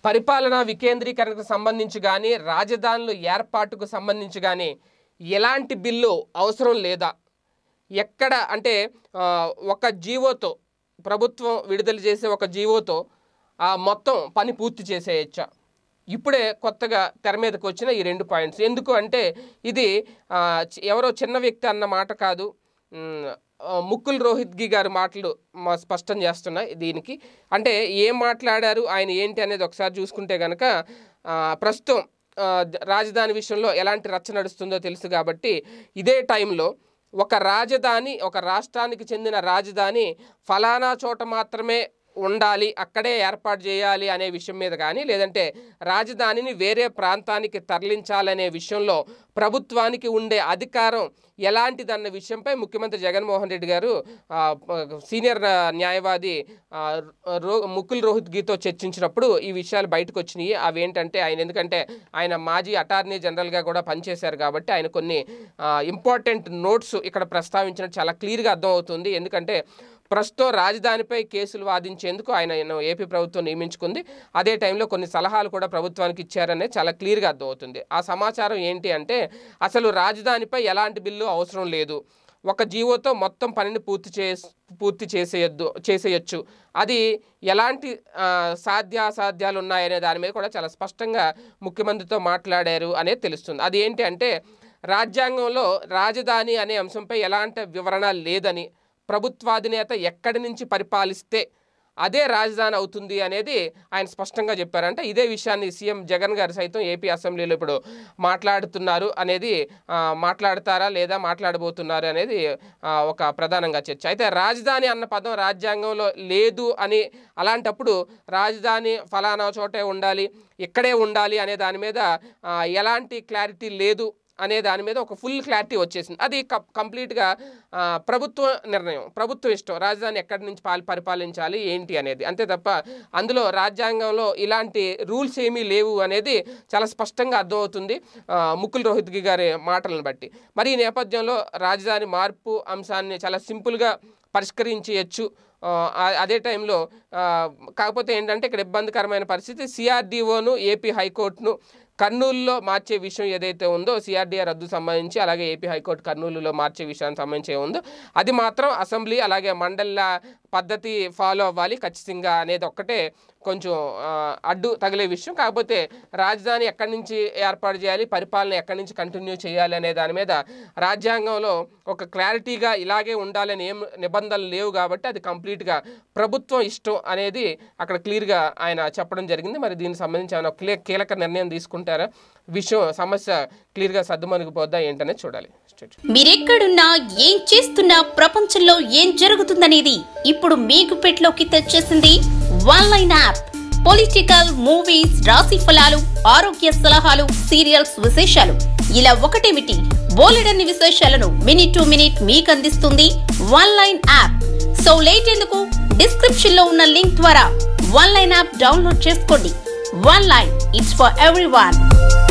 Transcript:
పరిపాలనా వికేంద్రీకరణకు సంబంధించి కానీ రాజధానులు ఏర్పాటుకు సంబంధించి కానీ ఎలాంటి బిల్లు అవసరం లేదా ఎక్కడ అంటే ఆ, ఒక జీవోతో ప్రభుత్వం విడుదల చేసే ఒక జీవోతో ఆ మొత్తం పని పూర్తి చేసేయచ్చా ఇప్పుడే కొత్తగా తెర మీదకి వచ్చిన ఈ రెండు పాయింట్స్ ఎందుకు అంటే ఇది ఆ, చి- ఎవరో చిన్న వ్యక్తి అన్న మాట కాదు ఉమ్, ఆ, ముకుల్ రోహిత్గి గారి మాటలు మా స్పష్టం చేస్తున్నాయి దీనికి అంటే ఏం మాట్లాడారు ఆయన ఏంటి అనేది ఒకసారి చూసుకుంటే కనుక ప్రస్తుతం ఆ, ద- రాజధాని విషయంలో ఎలాంటి రచ్చ నడుస్తుందో తెలుసు కాబట్టి ఇదే టైంలో ఒక రాజధాని ఒక రాష్ట్రానికి చెందిన రాజధాని ఫలానా చోట మాత్రమే ఉండాలి అక్కడే ఏర్పాటు చేయాలి అనే విషయం మీద కానీ లేదంటే రాజధానిని వేరే ప్రాంతానికి తరలించాలనే విషయంలో ప్రభుత్వానికి ఉండే అధికారం ఎలాంటిదన్న విషయంపై ముఖ్యమంత్రి జగన్మోహన్ రెడ్డి గారు ఆ, ప- సీనియర్ ఆ, న్యాయవాది ఆ, రో ముకుల్ రోహిత్గితో చర్చించినప్పుడు ఈ విషయాలు బయటకు వచ్చినాయి అవి ఏంటంటే ఆయన ఎందుకంటే ఆయన మాజీ అటార్నీ జనరల్గా కూడా పనిచేశారు కాబట్టి ఆయన కొన్ని ఇంపార్టెంట్ నోట్స్ ఇక్కడ ప్రస్తావించినట్టు చాలా క్లియర్గా అర్థమవుతుంది ఎందుకంటే ప్రస్తుతం రాజధానిపై కేసులు వాదించేందుకు ఆయన ఏపీ ప్రభుత్వం నియమించుకుంది అదే టైంలో కొన్ని సలహాలు కూడా ప్రభుత్వానికి ఇచ్చారనే చాలా క్లియర్గా అర్థమవుతుంది ఆ సమాచారం ఏంటి అంటే అసలు రాజధానిపై ఎలాంటి బిల్లు అవసరం లేదు ఒక జీవోతో మొత్తం పనిని పూర్తి చే పూర్తి చేసేయద్దు చేసేయచ్చు అది ఎలాంటి ఆ, సాధ్యాసాధ్యాలు ఉన్నాయనే దాని మీద కూడా చాలా స్పష్టంగా ముఖ్యమంత్రితో మాట్లాడారు అనేది తెలుస్తుంది అది ఏంటి అంటే రాజ్యాంగంలో రాజధాని అనే అంశంపై ఎలాంటి వివరణ లేదని ప్రభుత్వాధినేత ఎక్కడి నుంచి పరిపాలిస్తే అదే రాజధాని అవుతుంది అనేది ఆయన స్పష్టంగా చెప్పారంటే ఇదే విషయాన్ని సీఎం జగన్ గారు సైతం ఏపీ అసెంబ్లీలో ఇప్పుడు మాట్లాడుతున్నారు అనేది ఆ, మాట్లాడతారా లేదా మాట్లాడబోతున్నారు అనేది ఆ, ఒక ప్రధానంగా చర్చ అయితే రాజధాని అన్న పదం రాజ్యాంగంలో లేదు అని అలాంటప్పుడు రాజధాని ఫలానా చోటే ఉండాలి ఇక్కడే ఉండాలి అనే దాని మీద ఆ, ఎలాంటి క్లారిటీ లేదు అనే దాని మీద ఒక ఫుల్ క్లారిటీ వచ్చేసింది అది కం- కంప్లీట్గా ఆ, ప్రభుత్వ నిర్ణయం ప్రభుత్వం ఇష్టం రాజధాని ఎక్కడి నుంచి పాలి పరిపాలించాలి ఏంటి అనేది అంతే తప్ప అందులో రాజ్యాంగంలో ఇలాంటి రూల్స్ ఏమీ లేవు అనేది చాలా స్పష్టంగా అర్థమవుతుంది ఆ, ముకుల్ రోహిత్గి గారి మాటలను బట్టి మరి ఈ నేపథ్యంలో రాజధాని మార్పు అంశాన్ని చాలా సింపుల్గా పరిష్కరించవచ్చు ఆ, ఆ- అదే టైంలో ఆ, కాకపోతే ఏంటంటే ఇక్కడ ఇబ్బందికరమైన పరిస్థితి సిఆర్డీఓను ఏపీ హైకోర్టును కర్నూలులో మార్చే విషయం ఏదైతే ఉందో సిఆర్డీఆర్ రద్దు సంబంధించి అలాగే ఏపీ హైకోర్టు కర్నూలులో మార్చే విషయానికి సంబంధించి ఉందో అది మాత్రం అసెంబ్లీ అలాగే మండల పద్ధతి ఫాలో అవ్వాలి ఖచ్చితంగా అనేది ఒక్కటే కొంచెం ఆ, అడ్డు తగిలే విషయం కాకపోతే రాజధాని ఎక్కడి నుంచి ఏర్పాటు చేయాలి పరిపాలన ఎక్కడి నుంచి కంటిన్యూ చేయాలి అనే దాని మీద రాజ్యాంగంలో ఒక క్లారిటీగా ఇలాగే ఉండాలని ఏం నిబంధనలు లేవు కాబట్టి అది కంప్లీట్గా ప్రభుత్వం ఇష్టం అనేది అక్కడ క్లియర్గా ఆయన చెప్పడం జరిగింది మరి దీనికి సంబంధించి ఆయన క్లియర్ కీలక నిర్ణయం తీసుకుంటారా విషయం సమస్య క్లియర్గా సర్దుమణిగిపోద్దా ఏంటనేది చూడాలి స్టేట్ మీరెక్కడున్నా ఏం చేస్తున్నా ప్రపంచంలో ఏం జరుగుతుందనేది ఇప్పుడు మీకు పెట్లోకి తెచ్చేసింది one line app political movies రాశి ఫలాలు ఆరోగ్య సలహాలు సీరియల్స్ విశేషాలు ఇలా ఒకటేమిటి బోలెడన్ని విశేషాలను మినిట్ టు మినిట్ మీకు అందిస్తుంది one line app so late ఎందుకు డిస్క్రిప్షన్ లో ఉన్న లింక్ ద్వారా వన్ లైన్ యాప్ డౌన్లోడ్ చేసుకోండి one line it's for every